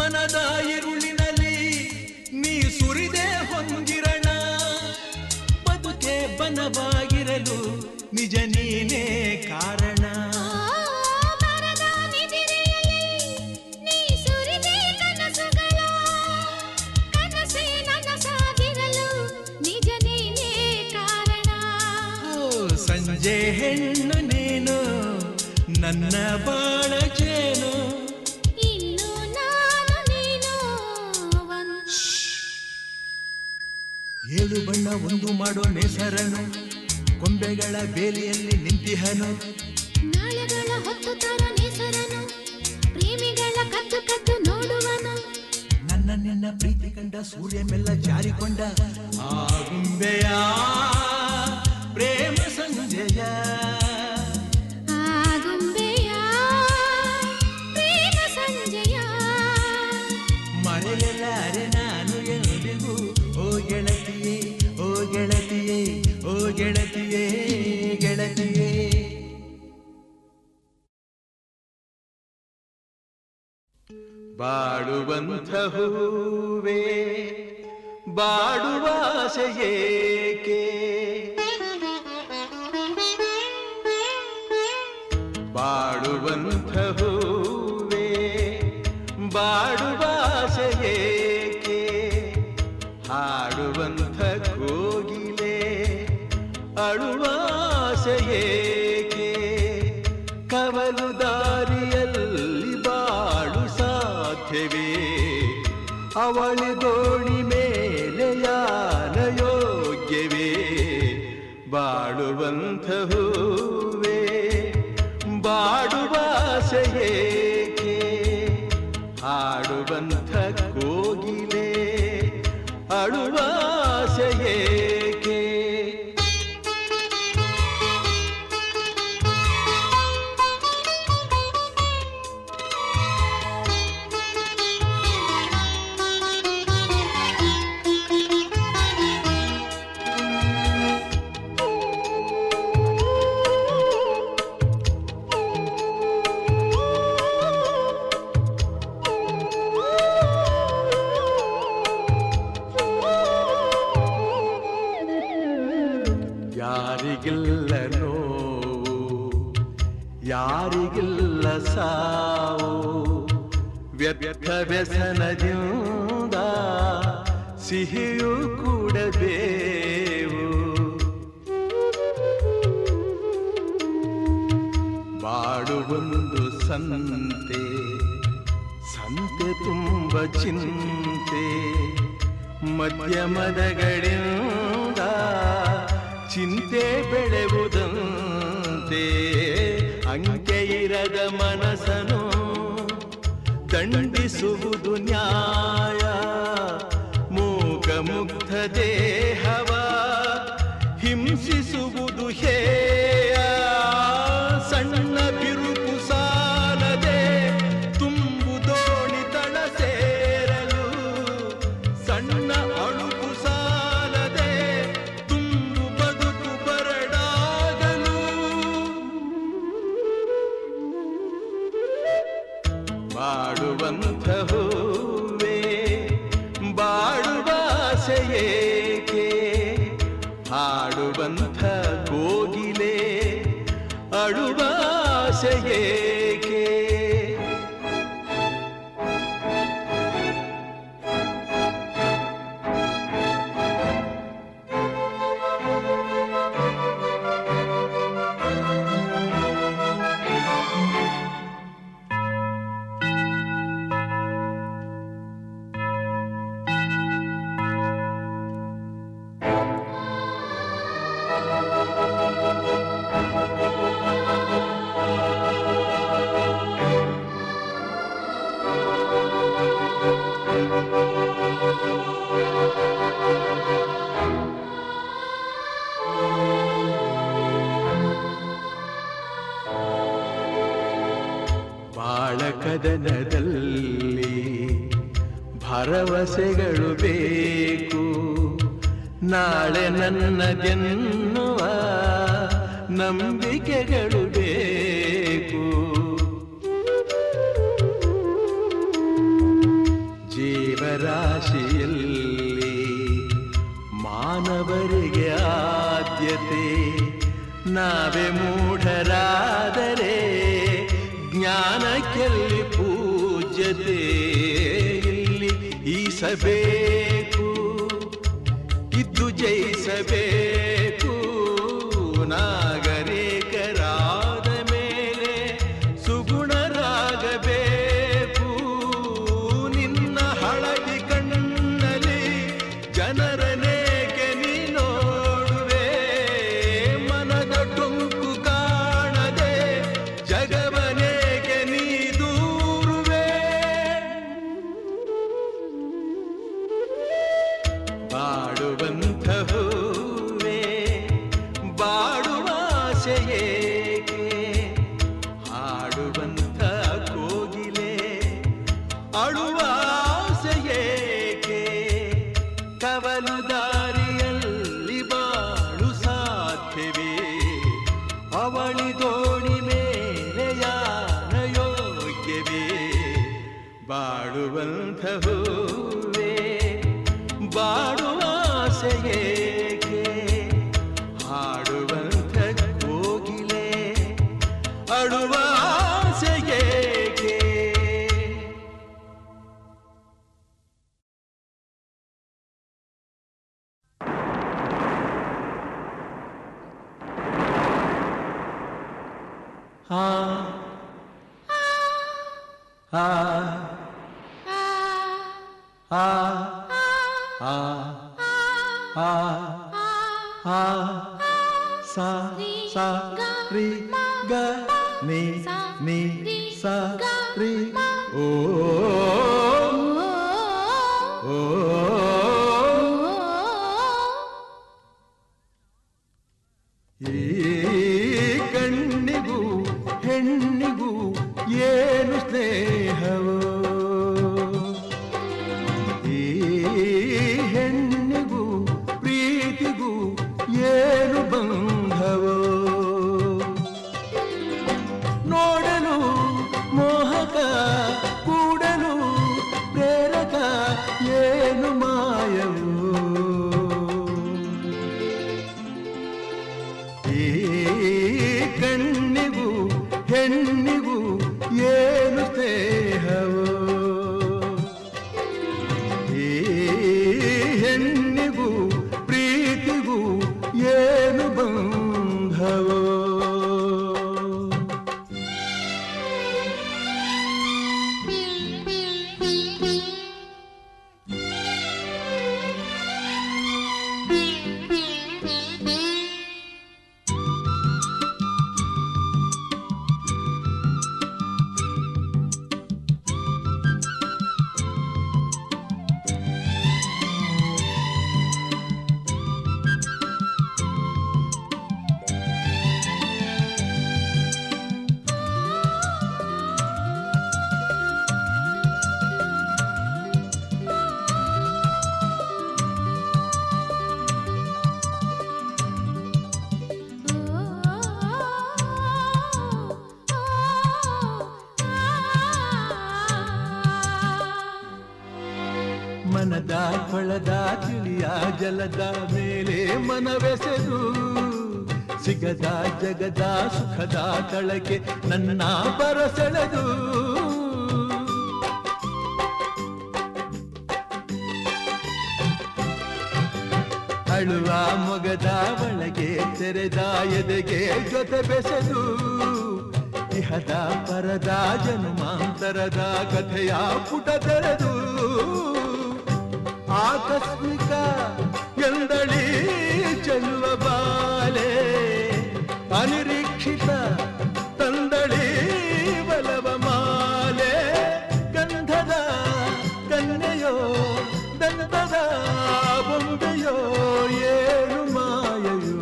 ಮನದ ಇರುಳಿನಲ್ಲಿ ನೀ ಸುರಿದೆ ಹೊಂದಿರಣ ಬದುಕೆ ಬನವಾಗಿರಲು ನಿಜ ನೀನೇ ಕಾರಣ ಮರದ ನಿದಿರೆಯಲ್ಲಿ ನೀ ಸುರಿದೆ ಕನಸುಗಳ ಕನಸೇ ನನಸಾಗಿರಲು ನಿಜ ನೀನೇ ಕಾರಣ ಓ, ಸಂಜೆ ಹೆಣ್ಣು ನೀನು ನನ್ನ ಬಾಳ ಜೇನು ಇನ್ನು ನಾನು ನೀನು ಒಂದು ಏಳು ಬಣ್ಣ ಒಂದು ಮಾಡೋ ನೇಸರನು ಕೊಂಬೆಗಳ ಬೇಲಿಯಲ್ಲಿ ನಿಂತಿಹನು ನಾಳೆಗಳ ಹೊತ್ತು ತರೋ ನೇಸರನು ಪ್ರೇಮಿಗಳ ಕದ್ದು ಕದ್ದು ನೋಡುವನು ನನ್ನ ನಿನ್ನ ಪ್ರೀತಿ ಕಂಡ ಸೂರ್ಯ ಮೆಲ್ಲ ಜಾರಿಕೊಂಡ ಆ ಗುಂಬೆಯ ಪ್ರೇಮ ಸಂಜಯ ಆಗುಂಬೆಯ ಪ್ರೇಮ ಸಂಜಯ ಮರೆಯಲಾರೆ ನಾನು ಎಂದಿಗೂ ಓ ಗೆಳತಿಯೇ ಓ ಗೆಳತಿಯೇ ಓ ಗೆಳತಿಯೇ ಗೆಳತಿಯೇ ಬಾಡುವಂಥ ಹೂವೇ ಬಾಡುವ ಆಸೆಯೇಕೆ ಬಾಡುವಂಥ ಹೂವೇ ಬಾಡುವ ಆಸೆಯೇಕೆ ಹಾಡುವಂಥ ಕೋಗಿಲೆ ಅಳುವ ಆಸೆಯೇಕೆ ಕವಲು ದಾರಿಯಲ್ಲಿ ಬಾಳು ಸಾಧ್ಯವೇ ಅವಳಿ ದೋಣಿ ಮೇಲೆ ಯಾನ ಯೋಗ್ಯವೇ ಬಾಳುವಂಥ ಹೂವೇ ಬಾಡುವ ಆಸೆಯೇಕೆ ಹಾಡುವಂಥ ಕೋಗಿಲೆ ಅಳುವ ಆಸೆಯೇಕೆ ಯಾರಿಗಿಲ್ಲ ನೋವು ಯಾರಿಗಿಲ್ಲ ಸಾವು ವ್ಯರ್ಥ ವ್ಯಸನದಿಂದ ಸಿಹಿಯೂ ಕೂಡಬೇವು ಬಾಡುವೊಂದು ಸಂತೆ ಸಂತೆ ತುಂಬ ಚಿಂತೆ ಮಧ್ಯಮದಗಳಿಂದ ಚಿಂತೆ ಬೆಳೆವುದಂತೆ ಅಂಕೆ ಇರದ ಮನಸ್ಸನು ದಂಡಿಸುವುದು ನ್ಯಾಯ ಮೂಕ ಮುಗ್ಧ ದೇಹವ ಹಿಂಸಿಸುವುದು ಹೇಯ ಸಣ್ಣ ಬಿರುಕು ಸಾಲದೆ ತುಂಬು ದೋಣಿ ತಳ ಸೇರಲು ಸಣ್ಣ ಅಳುಕು ಸಾಲದೆ ತುಂಬು ಬದುಕು ಬರಡಾಗಲು ಬಾಡುವಂಥ ಹೂವೇ ಬಾಡುವ ಆಸೆಯೇಕೆ ಹಾಡುವಂಥ ಕೋಗಿಲೆ ಅಳುವ ಆಸೆಯೇಕೆ ಬಾಳ ಕದನದಲ್ಲಿ ಭರವಸೆಗಳು ಬೇಕು ನಾಳೆ ನನ್ನದೆನ್ನುವ ನಂಬಿಕೆಗಳು ಬೇಕು ಮೂಢರಾದರೆ ಜ್ಞಾನಕ್ಕೆಲ್ಲಿ ಪೂಜ್ಯತೆ ಇಲ್ಲಿ ಈಸಬೇಕು ಇದ್ದು ಜಯಿಸಬೇಕು ನಾಗರಿಕರಾದ ಮೇಲೆ ಸುಗುಣರಾಗಬೇಕು ನಿನ್ನ ಹಳದಿ ಕಣ್ಣಲ್ಲಿ ಜನರನೇಕೆ ನೀ ನೋಡುವೆ ಮನದ ಟೊಂಕು ಕಾಣದೆ ಜಗವನೇಕೆ ನೀ ದೂರುವೆ ಬಾಡುವಂಥ ಹೂವೇ ಬಾಡುವ ಆಸೆಯೇಕೆ ಹಾಡುವಂಥ ಕೋಗಿಲೆ ಅಳುವ ಆಸೆಯೇಕೆ ಕವಲು ದಾರಿಯಲ್ಲಿ ಬಾಳು ಸಾಧ್ಯವೇ ಅವಳಿ ದೋಣಿ ಮೇಲೆ ಯಾನ ಯೋಗ್ಯವೇ ಬಾಡುವಂಥ ಹೂವೇ ಬಾಡುವ ಆಸೆಯೇಕೆ ಹಾಡುವಂಥ ಕೋಗಿಲೆ ಅಳುವ ಆಸೆಯೇಕೆ ಆ ಆ ಆ ಆ ಆ ಆ ಸಾ ಸಾ ರಿ ಗ ನಿ ನಿ ಸಾ ರಿ ಓ ಓ ಈ ಕಣ್ಣಿಗೂ ಹೆಣ್ಣಿಗೂ ಏನು ಸ್ನೇಹವೋ ಈ ಹೆಣ್ಣಿಗೂ ಪ್ರೀತಿಗೂ ಏನು ಬಂಧವೋ ನೋಡಲು ಮೋಹಕ ಕೂಡಲು ಪ್ರೇರಕ ಏನು ಮಾಯವೋ ಈ ಕಣ್ಣಿಗೂ ಹೆಣ್ಣಿಗೂ ಏನು ಸ್ನೇಹವೋ ಈ ಹೆಣ್ಣಿಗೂ ಪ್ರೀತಿಗೂ ಏನು ಬಂಧವೋ ಮನದ ಕೊಳದ ತಿಳಿಯ ಜಲದ ಮೇಲೆ ಮನವೆಸೆದು ಸಿಗದ ಜಗದ ಸುಖದ ಕಳಕೆ ನನ್ನ ಬರಸೆಳೆದು ಅಳುವ ಮೊಗದ ಒಳಗೆ ತೆರೆದ ಎದೆಗೆ ಜೊತೆ ಬೆಸೆದು ಇಹದ ಪರದ ಜನ್ಮಾಂತರದ ಕಥೆಯ ಪುಟ ತೆರೆದು ಆಕಸ್ಮಿಕ ಎಂದಳಿ ಚೆಲ್ಲುವ ಬಾಲೆ ಅನಿರೀಕ್ಷಿತ ತಂದಳಿ ಬಲವ ಮಾಲೆ ಗಂಧದ ಕನ್ಯೆಯೋ ದಂತದ ಬೊಂಬೆಯೋ ಏನು ಮಾಯೆಯೋ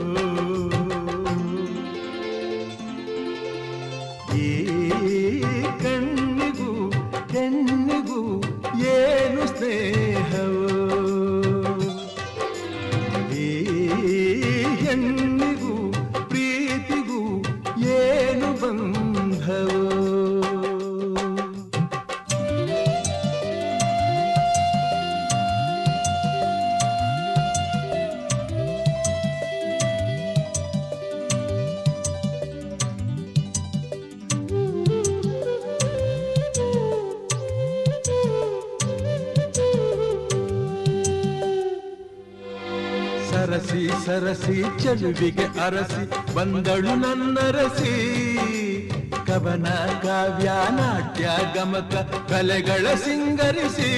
ಈ ಕಣ್ಣಿಗೂ ಹೆಣ್ಣಿಗೂ ಏನು ಸ್ನೇಹವೋ ಈ ಹೆಣ್ಣಿಗೂ ಪ್ರೀತಿಗೂ ಏನು ಬಂಧವೋ ಸರಸಿ ಚೆಲುವಿಗೆ ಅರಸಿ ಬಂದಳು ನನ್ನರಸಿ ಕವನ ಕಾವ್ಯ ನಾಟ್ಯ ಗಮಕ ಕಲೆಗಳ ಸಿಂಗರಿಸಿ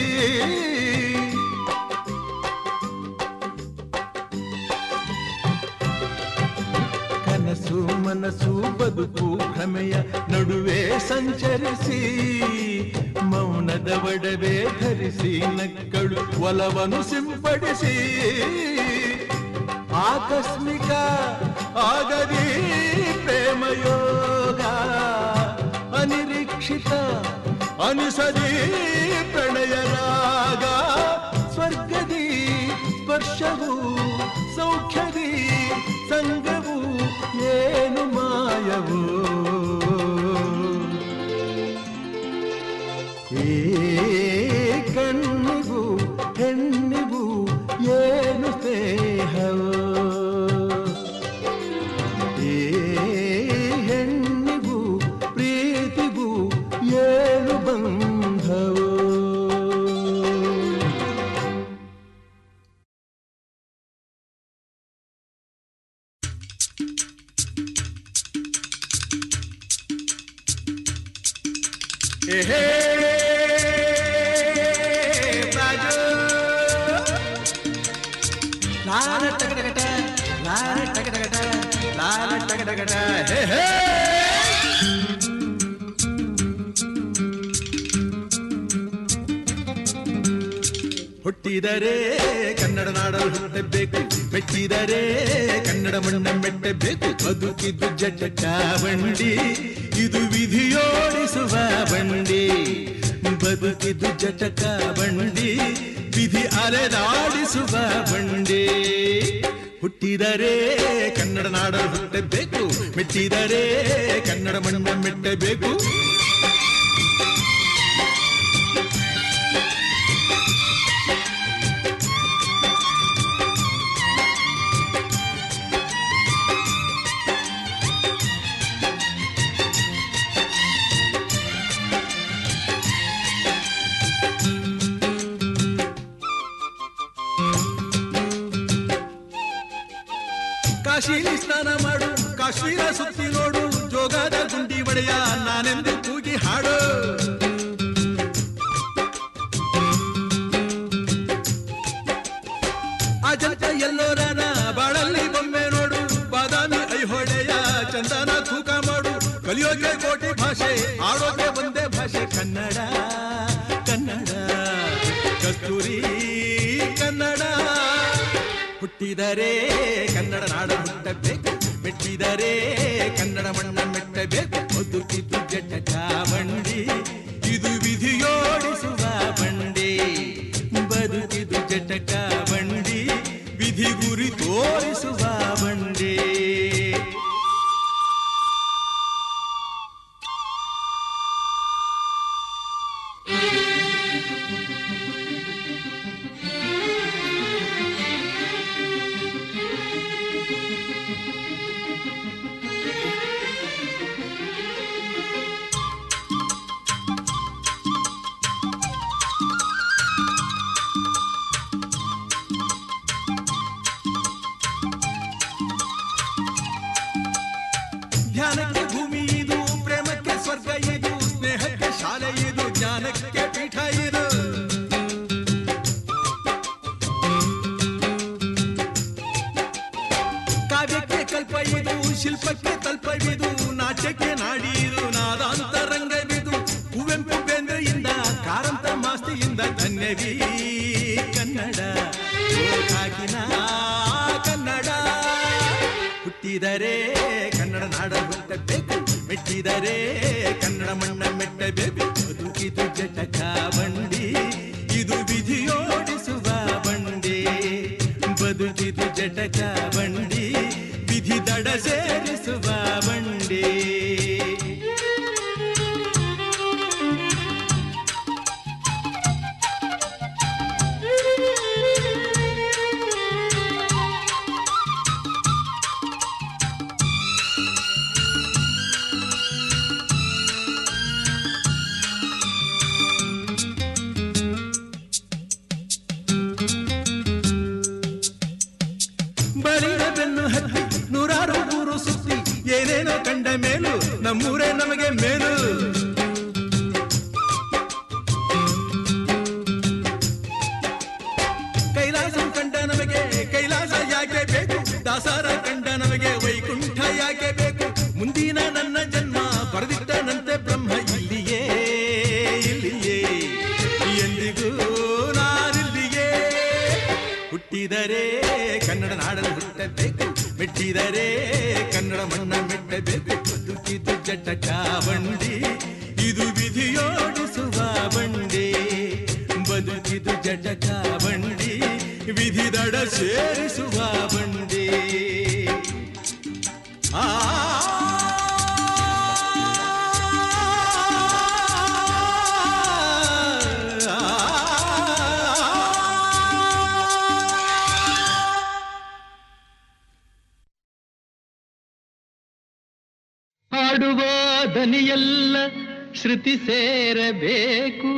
ಕನಸು ಮನಸ್ಸು ಬದುಕು ಭ್ರಮೆಯ ನಡುವೆ ಸಂಚರಿಸಿ ಮೌನದ ಒಡವೆ ಧರಿಸಿ ನಕ್ಕಳು ಒಲವನು ಸಿಂಪಡಿಸಿ ಆಕಸ್ಮಿಕ ಆಗದಿ ಪ್ರೇಮಯೋಗ ಅನಿರೀಕ್ಷಿತ ಅನಿಸದಿ ಪ್ರಣಯ ರಾಗ ಸ್ವರ್ಗದಿ ಸ್ಪರ್ಶವು ಸೌಖ್ಯದಿ ಸಂಗವು ಏನು ಮಾಯವು ಏ ಕಣ್ಣಿಗೂ ಹೆಣ್ಣಿಗೂ ಏನು ಸ್ನೇಹವೋ ಏ ಹೆಣ್ಣಿಗೂ ಪ್ರೀತಿಗೂ ಏನು ಬಂಧವೋ ಏಹೇ ರಾಜು ಲಾಲ ಟಗಟಗಟ ಲಾಲ ಟಗಟಗಟ ಲಾಲ ಟಗಟಗಟ ಹೇ ಹೇ ಹುಟ್ಟಿದರೆ ಕನ್ನಡ ನಾಡಲು ಹುಟ್ಟಬೇಕು ಮೆಟ್ಟಿದರೆ ಕನ್ನಡ ಮಣ್ಣ ಮೆಟ್ಟಬೇಕು ಬದುಕಿದ್ದು ಜಟಕ ಬಂಡಿ ಇದು ವಿಧಿಯೋಡಿಸುವ ಬಂಡಿ ಬದುಕಿದ್ದು ಜಟಕ ಬಂಡಿ ವಿಧಿ ಅಲೆದಾಡಿಸುವ ಬಂಡಿ ಹುಟ್ಟಿದರೆ ಕನ್ನಡ ನಾಡಲು ಹುಟ್ಟಬೇಕು ಮೆಟ್ಟಿದರೆ ಕನ್ನಡ ಮಣ್ಣ ಮೆಟ್ಟಬೇಕು ಕಾಶಿಲಿ ಸ್ನಾನ ಮಾಡು ಕಾಶ್ಮೀರ ಸುತ್ತಿ ನೋಡು ಜೋಗದ ಗುಂಡಿ ಒಡೆಯ ನಾನೆಂದು ಕೂಗಿ ಹಾಡು ಅಜಂತ ಎಲ್ಲೋರನ ಬಾಳಲ್ಲಿ ಬೊಮ್ಮೆ ನೋಡು ಬಾದಾಮಿ ಐಹೊಳೆಯ ಚಂದನ ತೂಕ ಮಾಡು ಕಲಿಯೋಕೆ ಕೋಟಿ ಭಾಷೆ ಆಡೋಕೆ ಒಂದೇ ಭಾಷೆ ಕನ್ನಡ ಕನ್ನಡ ಕಸ್ತೂರಿ ಕನ್ನಡ ಹುಟ್ಟಿದರೆ ಕನ್ನಡ ನಾಡ ಹುಟ್ಟಬೇಕು ಮೆಟ್ಟಿದರೆ ಕನ್ನಡ ಮಣ್ಣ ಮೆಟ್ಟಬೇಕು ಬದುಕಿದ್ದು ಜಟಕ ಬಂಡಿ ಇದು ವಿಧಿಯೋಡಿಸುವ ಬಂಡಿ ಬದುಕಿದು ಜಟಕ ಬಂಡಿ ವಿಧಿ ಗುರಿ ತೋರಿಸುವ ಬಂಡಿ ಧ್ಯಾನಕ್ಕೆ ಭೂಮಿ ಇದು ಪ್ರೇಮಕ್ಕೆ ಸ್ವರ್ಗ ಇದು ಸ್ನೇಹಕ್ಕೆ ಶಾಲೆ ಇದು ಜ್ಞಾನಕ್ಕೆ ಪೀಠ ಇದು ಕಾವ್ಯಕ್ಕೆ ಕಲ್ಪ ಇದು ಶಿಲ್ಪಕ್ಕೆ ತಲ್ಪವಿದು ನಾಟ್ಯಕ್ಕೆ ನಾಡಿ ಇದು ನಾದಾಂತರಂಗವಿದು ಕುವೆಂಪು ಬೇಂದ್ರೆಯಿಂದ ಕಾರಂತ ಮಾಸ್ತಿಯಿಂದ ಧನ್ಯವೀ ಕನ್ನಡ ಕಾಕಿನ ಕನ್ನಡ ಹುಟ್ಟಿದರೆ ಕನ್ನಡ ನಾಡ ಹುಟ್ಟಬೇಕು ಮೆಟ್ಟಿದರೆ ಕನ್ನಡ ಮಣ್ಣ ಮೆಟ್ಟಬೇಕು ಬದುಕಿದು ಜಟಕ ಬಂಡಿ ಇದು ವಿಧಿಯೋಡಿಸುವ ಬಂಡಿ ಬದುಕಿದು ಜಟಕ ಬಂಡಿ ವಿಧಿ ದಡ ಸೇರಿಸುವ ಬಂಡಿ ಬಳಿದ ನಮ್ಮೂರೇ ನಮಗೆ ಮೇಲು ಕೈಲಾಸ ಕಂಡ ನಮಗೆ ಕೈಲಾಸ ಯಾಕೆ ಬೇಕು ದಾಸರ ಕಂಡ ನಮಗೆ ವೈಕುಂಠ ಯಾಕೆ ಬೇಕು ಮುಂದಿನ ನನ್ನ ಜನ್ಮ ಬರೆದಿಟ್ಟನಂತೆ ಬ್ರಹ್ಮ ಇಲ್ಲಿಯೇ ಇಲ್ಲಿಯೇ ಎಂದಿಗೂ ನಾನಿಲ್ಲಿಯೇ ಹುಟ್ಟಿದರೆ ಕನ್ನಡ ನಾಡಲು ಹುಟ್ಟಬೇಕು ಮೆಟ್ಟಿದರೆ ಕನ್ನಡ ಮಣ್ಣ ಮೆಟ್ಟಬೇಕು ಬದುಕಿದು ಜಟಕ ಬಂಡಿ ಇದು ವಿಧಿಯೋಡಿಸುವ ಬಂಡಿ ಬದುಕಿದು ಜಟಕ ಬಂಡಿ ವಿಧಿ ದಡ ಸೇರಿಸುವ ಬಂಡಿ ಆ ಹಾಡುವ ದನಿಯೆಲ್ಲ ಶ್ರುತಿ ಸೇರಬೇಕು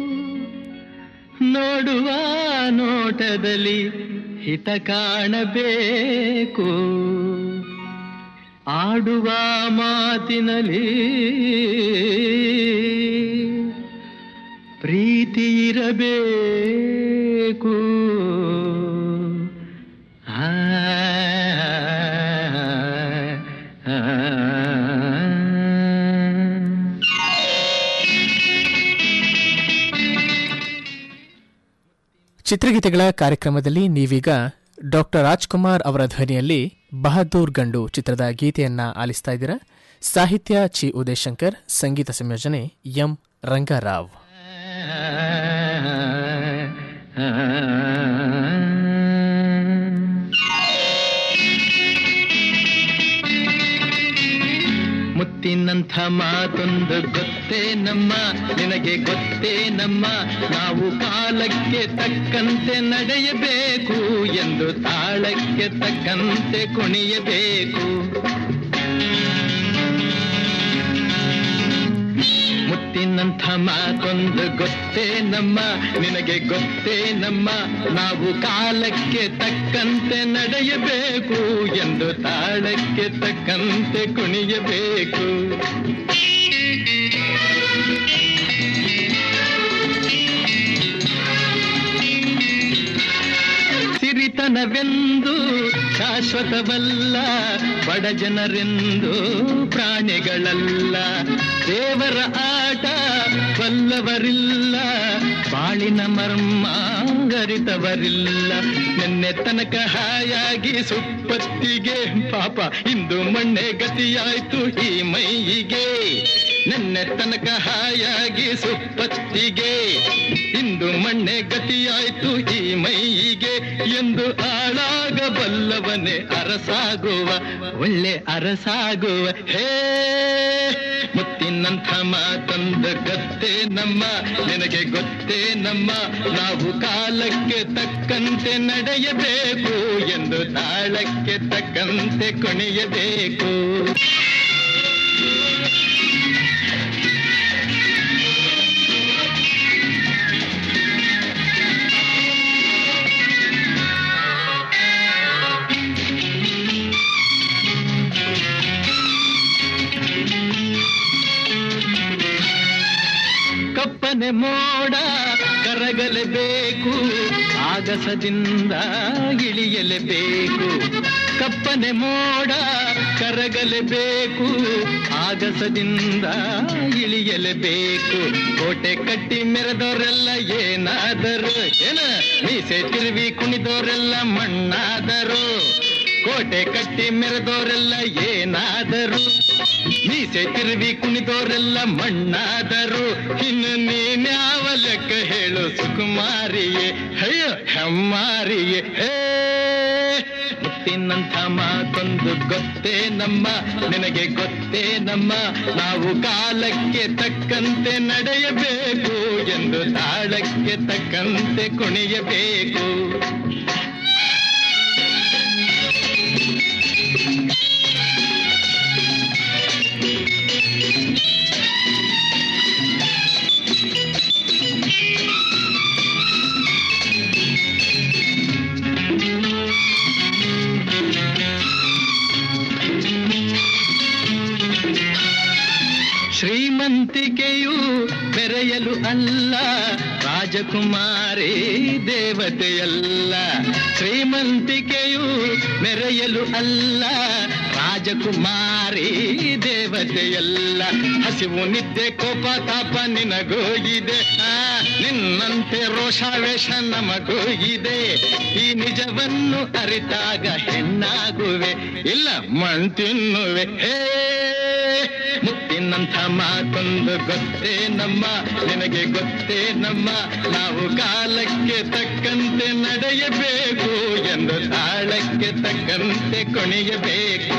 ನೋಡುವ ನೋಟದಲ್ಲಿ ಹಿತ ಕಾಣಬೇಕು ಆಡುವ ಮಾತಿನಲ್ಲಿ ಪ್ರೀತಿ ಇರಬೇಕು ಆ, ಆ, ಆ. ಚಿತ್ರಗೀತೆಗಳ ಕಾರ್ಯಕ್ರಮದಲ್ಲಿ ನೀವೀಗ ಡಾಕ್ಟರ್ ರಾಜ್ಕುಮಾರ್ ಅವರ ಧ್ವನಿಯಲ್ಲಿ ಬಹದ್ದೂರ್ ಗಂಡು ಚಿತ್ರದ ಗೀತೆಯನ್ನ ಆಲಿಸ್ತಾ ಇದ್ದೀರಾ ಸಾಹಿತ್ಯ ಚಿ ಉದಯಶಂಕರ್ ಸಂಗೀತ ಸಂಯೋಜನೆ ಎಂ ರಂಗಾರಾವ್ ಮುತ್ತಿನಂಥ ಮಾತೊಂದು ಗೊತ್ತೇ ನಮ್ಮ ನಿನಗೆ ಗೊತ್ತೇ ನಮ್ಮ ನಾವು ಕಾಲಕ್ಕೆ ತಕ್ಕಂತೆ ನಡೆಯಬೇಕು ಎಂದು ತಾಳಕ್ಕೆ ತಕ್ಕಂತೆ ಕುಣಿಯಬೇಕು ಮುತ್ತಿನಂಥ ಮಾತೊಂದು ಗೊತ್ತೇ ನಮ್ಮ ನಿನಗೆ ಗೊತ್ತೇ ನಮ್ಮ ನಾವು ಕಾಲಕ್ಕೆ ತಕ್ಕಂತೆ ನಡೆಯಬೇಕು ಎಂದು ತಾಳಕ್ಕೆ ತಕ್ಕಂತೆ ಕುಣಿಯಬೇಕು ಸಿರಿತನವೆಂದು ಶಾಶ್ವತವಲ್ಲ ಬಡ ಜನರೆಂದು ಪ್ರಾಣಿಗಳಲ್ಲ ದೇವರ ಆಟ ಬಲ್ಲವರಿಲ್ಲ ಬಾಳಿನ ಮರ್ಮ ಗರಿತವರಿಲ್ಲ ನಿನ್ನೆ ತನಕ ಹಾಯಾಗಿ ಸುಪ್ಪತ್ತಿಗೆ ಪಾಪ ಇಂದು ಮಣ್ಣೆ ಗತಿಯಾಯ್ತು ಈ ಮೈಯಿಗೆ ನಿನ್ನೆ ತನಕ ಹಾಯಾಗಿ ಸುಪ್ಪತ್ತಿಗೆ ಇಂದು ಮಣ್ಣೆ ಗತಿಯಾಯ್ತು ಈ ಮೈಯಿಗೆ ಎಂದು ಆಳಾಗಬಲ್ಲವನೇ ಅರಸಾಗುವ ಒಳ್ಳೆ ಅರಸಾಗುವ ಹೇ ಮುತ್ತಿನಂಥ ಮಾತಂದ ಗತ್ತೆ ನಮ್ಮ ನಿನಗೆ ಗೊತ್ತೇ ನಮ್ಮ ನಾವು ಕಾಲಕ್ಕೆ ತಕ್ಕಂತೆ ನಡೆಯಬೇಕು ಎಂದು ತಾಳಕ್ಕೆ ತಕ್ಕಂತೆ ಕುಣಿಯಬೇಕು ಕಪ್ಪನೆ ಮೋಡ ಕರಗಲೇಬೇಕು ಆಗಸದಿಂದ ಇಳಿಯಲೇಬೇಕು ಕಪ್ಪನೆ ಮೋಡ ಕರಗಲೇಬೇಕು ಆಗಸದಿಂದ ಇಳಿಯಲೇಬೇಕು ಕೋಟೆ ಕಟ್ಟಿ ಮೆರೆದವರೆಲ್ಲ ಏನಾದರು ಏನ ಮೀಸೆ ತಿರುವಿ ಕುಣಿದವರೆಲ್ಲ ಮಣ್ಣಾದರು ಕೋಟೆ ಕಟ್ಟಿ ಮೆರೆದವರೆಲ್ಲ ಏನಾದರು ಮೀಸೆ ತಿರುವಿ ಕುಣಿದವರೆಲ್ಲ ಮಣ್ಣಾದರು ಇನ್ನು ನೀನ್ಯಾವ ಲೆಕ್ಕ ಹೇಳು ಸುಕುಮಾರಿಯೇ ಅಯ್ಯೋ ಹೆಮ್ಮಾರಿಯೇ ಹೇ ಮುತ್ತಿನಂಥ ಮಾತೊಂದು ಗೊತ್ತೇ ನಮ್ಮ ನಿನಗೆ ಗೊತ್ತೇ ನಮ್ಮ ನಾವು ಕಾಲಕ್ಕೆ ತಕ್ಕಂತೆ ನಡೆಯಬೇಕು ಎಂದು ತಾಳಕ್ಕೆ ತಕ್ಕಂತೆ ಕುಣಿಯಬೇಕು ಶ್ರೀಮಂತಿಕೆಯು ಬೆರೆಯಲು ಅಲ್ಲ ರಾಜಕುಮಾರಿ ದೇವತೆಯಲ್ಲ ಶ್ರೀಮಂತಿಕೆಯು ಮೆರೆಯಲು ಅಲ್ಲ ರಾಜಕುಮಾರಿ ದೇವತೆಯಲ್ಲ ಹಸಿವು ನಿದ್ದೆ ಕೋಪ ತಾಪ ನಿನಗೂ ಇದೆ ಆ, ನಿನ್ನಂತೆ ರೋಷಾವೇಶ ನಮಗೂ ಇದೆ ಈ ನಿಜವನ್ನು ಅರಿತಾಗ ಹೆಣ್ಣಾಗುವೆ ಇಲ್ಲ ಮಣ್ ತಿನ್ನುವೆ ಹೇ ಮುತ್ತಿನಂಥ ಮಾತೊಂದು ಗೊತ್ತೇ ನಮ್ಮ ನಿನಗೆ ಗೊತ್ತೇ ನಮ್ಮ ನಾವು ಕಾಲಕ್ಕೆ ತಕ್ಕಂತೆ ನಡೆಯಬೇಕು ಎಂದು ತಾಳಕ್ಕೆ ತಕ್ಕಂತೆ ಕುಣಿಯಬೇಕು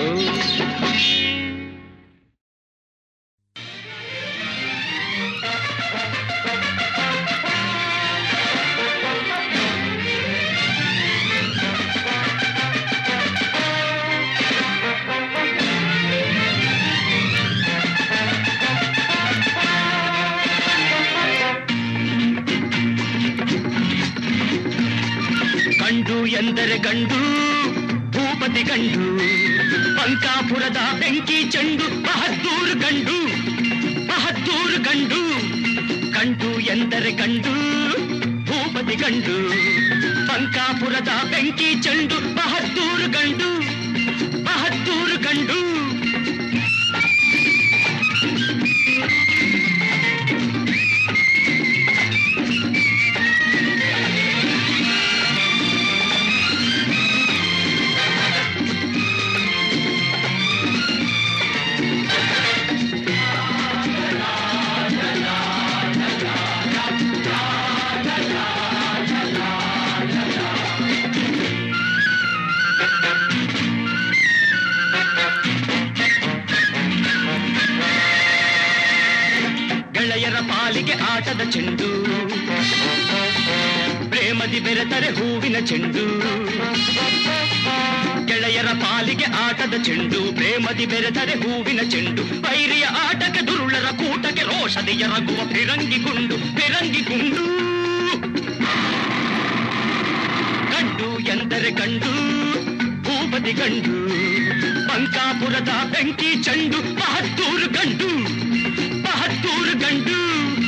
ಗಂಡು ಎಂದರೆ ಗಂಡು ಭೂಪತಿ ಗಂಡು ಪಂಕಾಪುರದ ಬೆಂಕಿ ಚೆಂಡು ಬಹದ್ದೂರು ಗಂಡು ಬಹದ್ದೂರು ಗಂಡು ಗಂಡು ಎಂದರೆ ಗಂಡು ಭೂಪತಿ ಗಂಡು ಪಂಕಾಪುರದ ಬೆಂಕಿ ಚೆಂಡು ಬಹದ್ದೂರು ಗಂಡು ಬಹದ್ದೂರು ಗಂಡು ಗೆಳೆಯರ ಪಾಲಿಗೆ ಆಟದ ಚೆಂಡು ಪ್ರೇಮದಿ ಬೆರೆತರೆ ಹೂವಿನ ಚೆಂಡು ಗೆಳೆಯರ ಪಾಲಿಗೆ ಆಟದ ಚೆಂಡು ಪ್ರೇಮದಿ ಬೆರೆತರೆ ಹೂವಿನ ಚೆಂಡು ವೈರಿಯ ಆಟಕ್ಕೆ ದುರುಳರ ಕೂಟಕ್ಕೆ ರೋಷದಿ ಎರಗುವ ಫಿರಂಗಿ ಗುಂಡು ಫಿರಂಗಿ ಗುಂಡು ಗಂಡು ಎಂದರೆ ಗಂಡು ಭೂಪತಿ ಗಂಡು ಬಂಕಾಪುರದ ಬೆಂಕಿ ಚೆಂಡು ಬಹದ್ದೂರು ಗಂಡು ಬಹದ್ದೂರು ಗಂಡು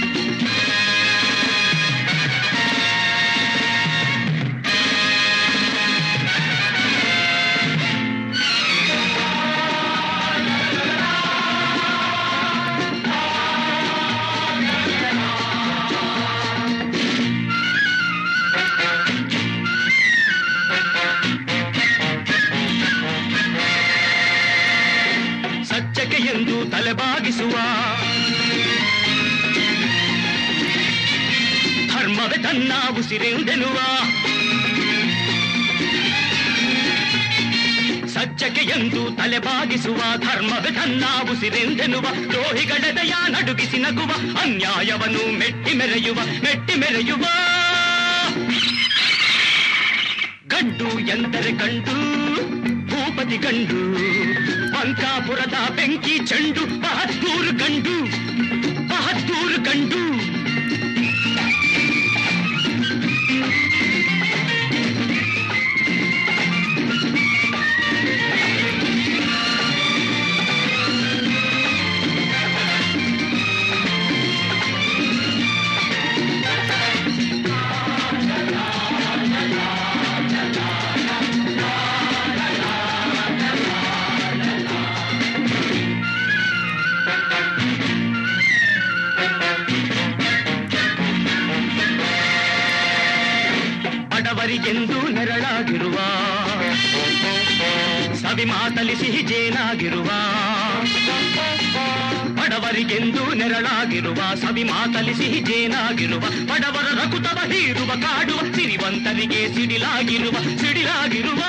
ಸಜ್ಜಕೆ ಎಂದು ತಲೆಬಾಗಿಸುವ ಧರ್ಮವೇ ತನ್ನ ಉಸಿರೆಂದೆನುವ ಸಜ್ಜಕೆ ಎಂದು ತಲೆಬಾಗಿಸುವ ಧರ್ಮವೇ ತನ್ನ ಉಸಿರೆಂದೆನುವ ದ್ರೋಹಿಗಳೆದೆಯ ನಡುಗಿಸಿ ನಗುವ ಅನ್ಯಾಯವನ್ನು ಮೆಟ್ಟಿ ಮೆರೆಯುವ ಮೆಟ್ಟಿ ಮೆರೆಯುವ ಗಂಡು ಎಂದರೆ ಗಂಡು ಭೂಪತಿ ಗಂಡು ಬಂಕಾಪುರದ ಬೆಂಕಿ ಚೆಂಡು ಬಹದ್ದೂರು ಗಂಡು ಬಹದ್ದೂರು ಗಂಡು ಬಡವರಿಗೆಂದು ನೆರಳಾಗಿರುವ ಸವಿ ಮಾತಲಿ ಸಿಹಿ ಜೇನಾಗಿರುವ ಬಡವರಿಗೆಂದು ನೆರಳಾಗಿರುವ ಸವಿ ಮಾತಲಿ ಸಿಹಿ ಜೇನಾಗಿರುವ ಬಡವರ ರಕುತವ ಹೀರುವ ಕಾಡುವ ಸಿರಿವಂತರಿಗೆ ಸಿಡಿಲಾಗಿರುವ ಸಿಡಿಲಾಗಿರುವ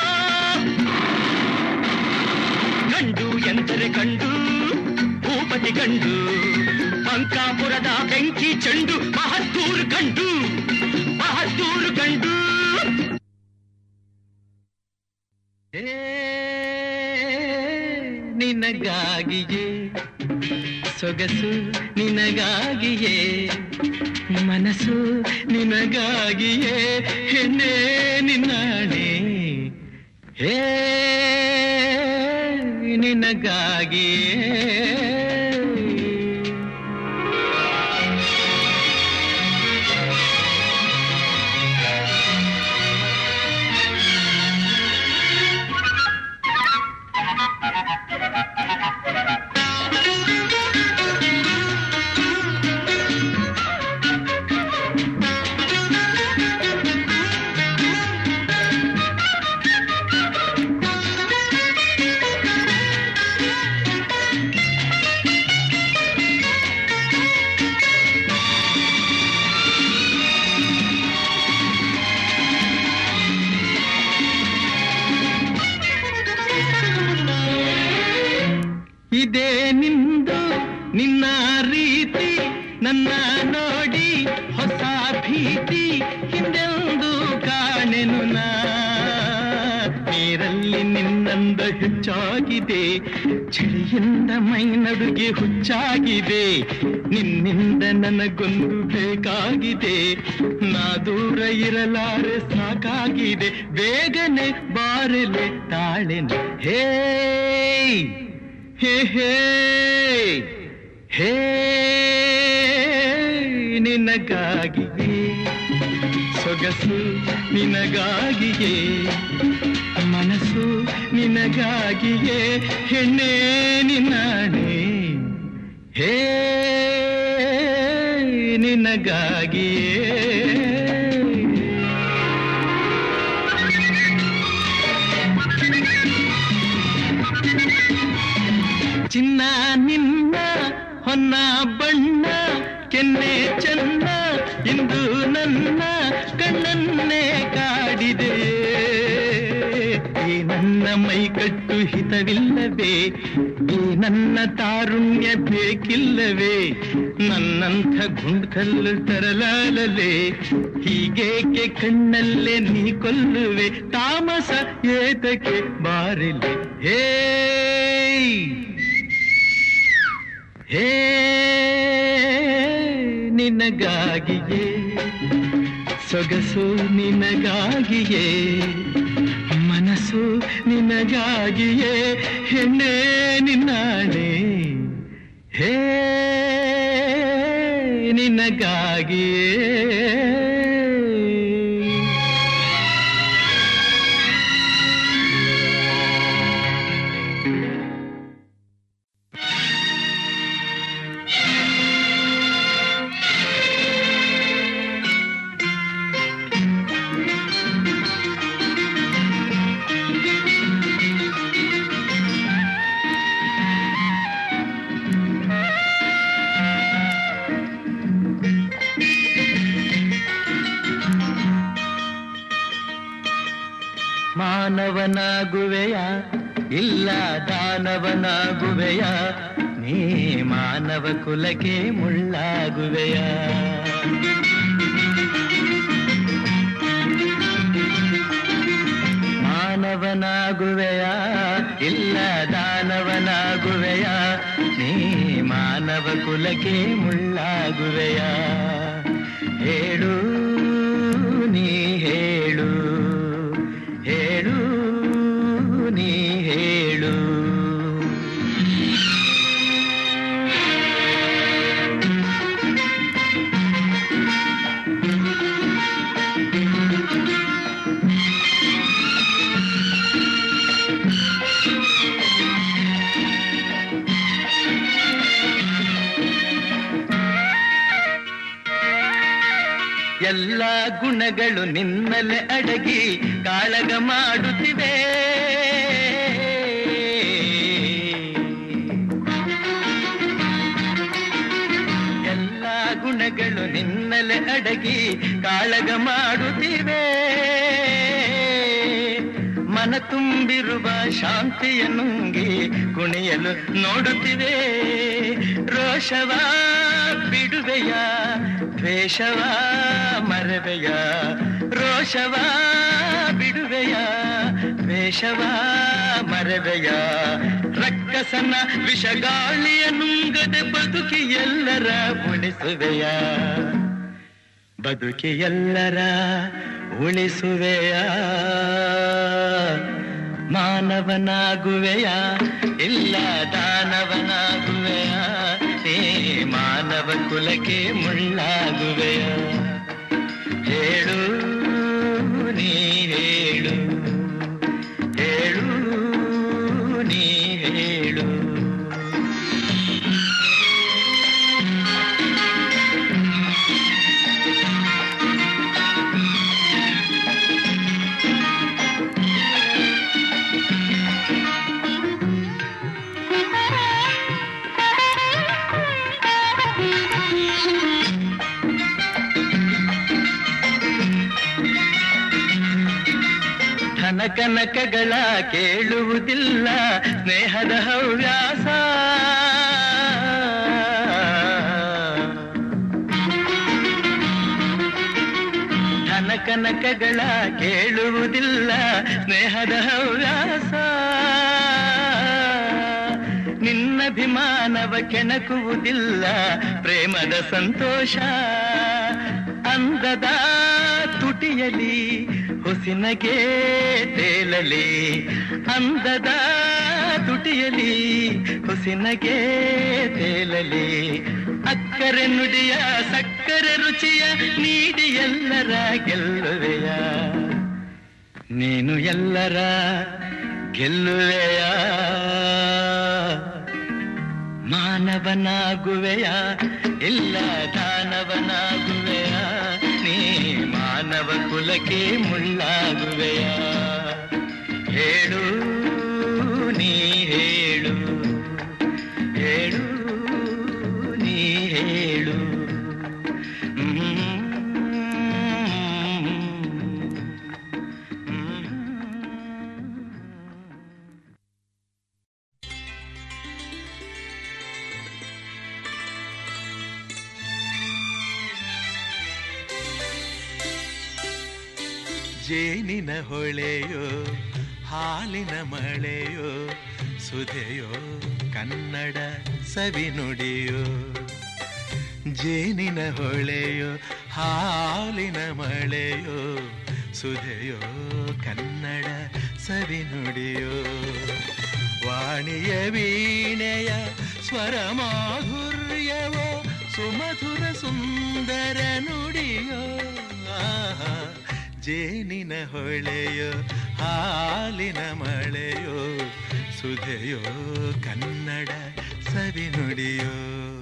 ಗಂಡು ಎಂದರೆ ಕಂಡು ಭೂಪತಿ ಗಂಡು ಬಂಕಾಪುರದ ಬೆಂಕಿ ಚೆಂಡು ಬಹದ್ದೂರು ಗಂಡು ಬಹದ್ದೂರು ಗಂಡು ಏ, ನಿನಗಾಗಿಯೇ ಸೊಗಸು ನಿನಗಾಗಿಯೇ ಮನಸ್ಸು ನಿನಗಾಗಿಯೇ ಹೆಣ್ಣೆ ನಿನ್ನಾಣೆ ಹೇ ನಿನಗಾಗಿಯೇ ನಿನ್ನ ರೀತಿ ನನ್ನ ನೋಡಿ ಹೊಸ ಭೀತಿ ಹಿಂದೆಂದು ಕಾಣೆನು ನಾ ನೀರಲ್ಲಿ ನಿನ್ನಂದ ಹೆಚ್ಚಾಗಿದೆ ಚಳಿಯಿಂದ ಮೈ ನಡುಗೆ ಹುಚ್ಚಾಗಿದೆ ನಿನ್ನಿಂದ ನನಗೊಂದು ಬೇಕಾಗಿದೆ ನಾ ದೂರ ಇರಲಾರೆ ಸಾಕಾಗಿದೆ ಬೇಗನೆ ಬಾರಲೆ ತಾಳೆನೆ ಹೇ ಹೇ ಹೇ ಹೇ ನಿನಗಾಗಿಯೇ ಸೊಗಸು ನಿನಗಾಗಿಯೇ ಮನಸ್ಸು ನಿನಗಾಗಿಯೇ ಹೆಣ್ಣೆ ನಿನ್ನಾಣೆ ಹೇ ನಿನಗಾಗಿಯೇ ಚಿನ್ನ ನಿನ್ನ ಹೊನ್ನ ಬಣ್ಣ ಕೆನ್ನೆ ಚನ್ನ ಇಂದು ನನ್ನ ಕಣ್ಣನ್ನೇ ಕಾಡಿದೆ ಈ ನನ್ನ ಮೈಕಟ್ಟು ಹಿತವಿಲ್ಲವೇ ಈ ನನ್ನ ತಾರುಣ್ಯ ಬೇಕಿಲ್ಲವೇ ನನ್ನಂಥ ಗುಂಡ್ಕಲ್ಲು ತರಲಾಲಲೆ ಹೀಗೇಕೆ ಕಣ್ಣಲ್ಲೇ ನೀ ಕೊಲ್ಲುವೆ ತಾಮಸ ಏತಕ್ಕೆ ಬಾರಿಲೆ ಹೇ ಹೇ ನಿನಗಾಗಿಯೇ ಸೊಗಸು ನಿನಗಾಗಿಯೇ ಮನಸ್ಸು ನಿನಗಾಗಿಯೇ ಹೆಣ್ಣೆ ನಿನ್ನಾಣೆ ಹೇ ನಿನಗಾಗಿಯೇ ಮಾನವನಾಗುವೆಯ ಇಲ್ಲ ದಾನವನಾಗುವೆಯ ನೀ ಮಾನವ ಕುಲಕ್ಕೆ ಮುಳ್ಳಾಗುವೆಯ ಮಾನವನಾಗುವೆಯ ಇಲ್ಲ ದಾನವನಾಗುವೆಯ ನೀ ಮಾನವ ಕುಲಕ್ಕೆ ಮುಳ್ಳಾಗುವೆಯ ಹೇಳು ನೀ ಹೇಳು ಹೇಳು ನೀ ಹೇಳು ಎಲ್ಲ ಗುಣಗಳು ನಿನ್ನಲೆ ಅಡಗಿ ಕಾಳಗ ಮಾಡುತ್ತಿವೆ ಎಲ್ಲ ಗುಣಗಳು ನಿನ್ನಲೆ ಅಡಗಿ ಕಾಳಗ ಮಾಡುತ್ತಿವೆ ಮನ ತುಂಬಿರುವ ಶಾಂತಿಯ ನುಂಗಿ ಕುಣಿಯಲು ನೋಡುತ್ತಿವೆ ರೋಷವ ಬಿಡುವೆಯ ದ್ವೇಷವ ಮರವೆಯ ರೋಷವ ಬಿಡುವೆಯ ದ್ವೇಷವ ಮರವೆಯ ರಕ್ಕಸನ ವಿಷಗಾಳಿಯ ನುಂಗದೆ ಬದುಕಿ ಎಲ್ಲರ ಉಳಿಸುವೆಯ ಬದುಕಿ ಎಲ್ಲರ ಉಳಿಸುವೆಯ ಮಾನವನಾಗುವೆಯ ಇಲ್ಲ ದಾನವನಾಗುವೆಯ ನೀ ಮಾನವ ಕುಲಕ್ಕೆ ಮುಳ್ಳಾಗುವೆಯ ಹೇಳು ನೀ ಹೇಳು ಹೇಳು ನೀ ಹೇಳು ಧನ ಕನಕಗಳ ಕೇಳುವುದಿಲ್ಲ ಸ್ನೇಹದ ಹವ್ಯಾಸ ಕನಕಗಳ ಕೇಳುವುದಿಲ್ಲ ಸ್ನೇಹದ ಹವ್ಯಾಸ ನಿನ್ನಭಿಮಾನವ ಕೆಣಕುವುದಿಲ್ಲ ಪ್ರೇಮದ ಸಂತೋಷ ಅಂದದ ತುಟಿಯಲಿ ಹೊಸಿನಗೆ ತೇಲಲಿ ಅಂದದ ತುಟಿಯಲಿ ಹೊಸಿನಗೆ ತೇಲಲಿ ಅಕ್ಕರೆ ನುಡಿಯ ಸಕ್ಕರೆ ರುಚಿಯ ನೀಡಿ ಎಲ್ಲರ ಗೆಲ್ಲುವೆಯ ನೀನು ಎಲ್ಲರ ಗೆಲ್ಲುವೆಯ ಮಾನವನಾಗುವೆಯ ಇಲ್ಲ ದಾನವನಾಗುವೆಯ ನೀ ಮಾನವ ಕುಲಕ್ಕೆ ಮುಳ್ಳಾಗುವೆಯ ಹೇಳು ನೀ ಹೇಳು ಹೇಳು ನೀ ಹೇಳು ಜೇನಿನ ಹೊಳೆಯೋ ಹಾಲಿನ ಮಳೆಯೋ ಸುಧೆಯೋ ಕನ್ನಡ ಸವಿನುಡಿಯೋ ಜೇನಿನ ಹೊಳೆಯೋ ಹಾಲಿನ ಮಳೆಯೋ ಸುಧೆಯೋ ಕನ್ನಡ ಸವಿನುಡಿಯೋ ವಾಣಿಯ ವೀಣೆಯ ಸ್ವರ ಮಾಧುರ್ಯವೋ ಸುಮಧುರ ಸುಂದರ ನುಡಿಯೋ ಆಹಾ ಜೇನಿನ ಹೊಳೆಯೋ ಹಾಲಿನ ಮಳೆಯೋ ಸುಧೆಯೋ ಕನ್ನಡ ಸವಿನುಡಿಯೋ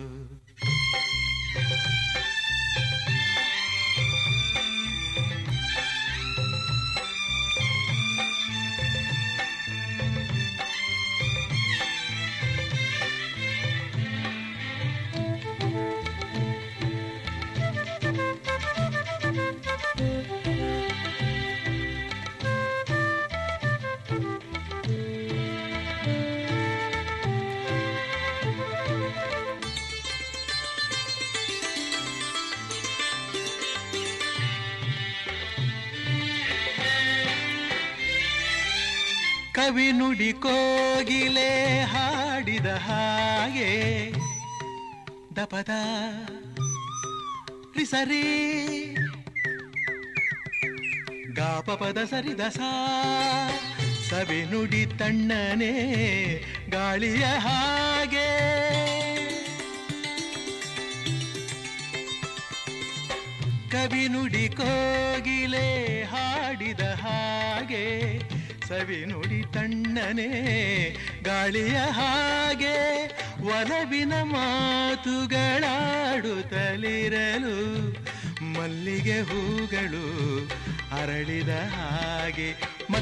ಕವಿ ನುಡಿ ಕೋಗಿಲೆ ಹಾಡಿದ ಹಾಗೆ ದಪದ ರಿಸರಿ ಗಾಪಪದ ಸರಿದ ಸಾ ಸವಿ ನುಡಿ ತಣ್ಣನೆ ಗಾಳಿಯ ಹಾಗೆ ಕವಿ ನುಡಿ ಕೋಗಿಲೆ ಹಾಡಿದ ಹಾಗೆ ಸವಿ ನುಡಿ ತಣ್ಣನೆ ಗಾಳಿಯ ಹಾಗೆ ಒಲವಿನ ಮಾತುಗಳಾಡುತ್ತಲಿರಲು ಮಲ್ಲಿಗೆ ಹೂಗಳು ಅರಳಿದ ಹಾಗೆ